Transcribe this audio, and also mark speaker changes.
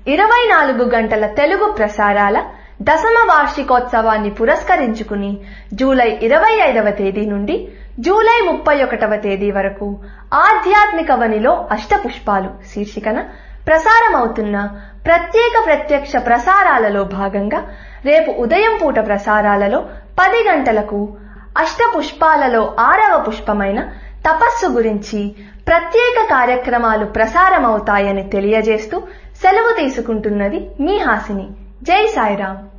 Speaker 1: ఇరవై నాలుగు గంటల తెలుగు ప్రసారాల దశమ వార్షికోత్సవాన్ని పురస్కరించుకుని జూలై ఇరవై ఐదవ తేదీ నుండి జూలై ముప్పై ఒకటవ తేదీ వరకు ఆధ్యాత్మిక వనిలో అష్టపుష్పాలు శీర్షికన ప్రసారమవుతున్న ప్రత్యేక ప్రత్యక్ష ప్రసారాలలో భాగంగా రేపు ఉదయం పూట ప్రసారాలలో పది గంటలకు అష్టపుష్పాలలో ఆరవ పుష్పమైన తపస్సు గురించి ప్రత్యేక కార్యక్రమాలు ప్రసారమవుతాయని తెలియజేస్తూ సెలవు తీసుకుంటున్నది మీ హాసిని జై సాయిరాం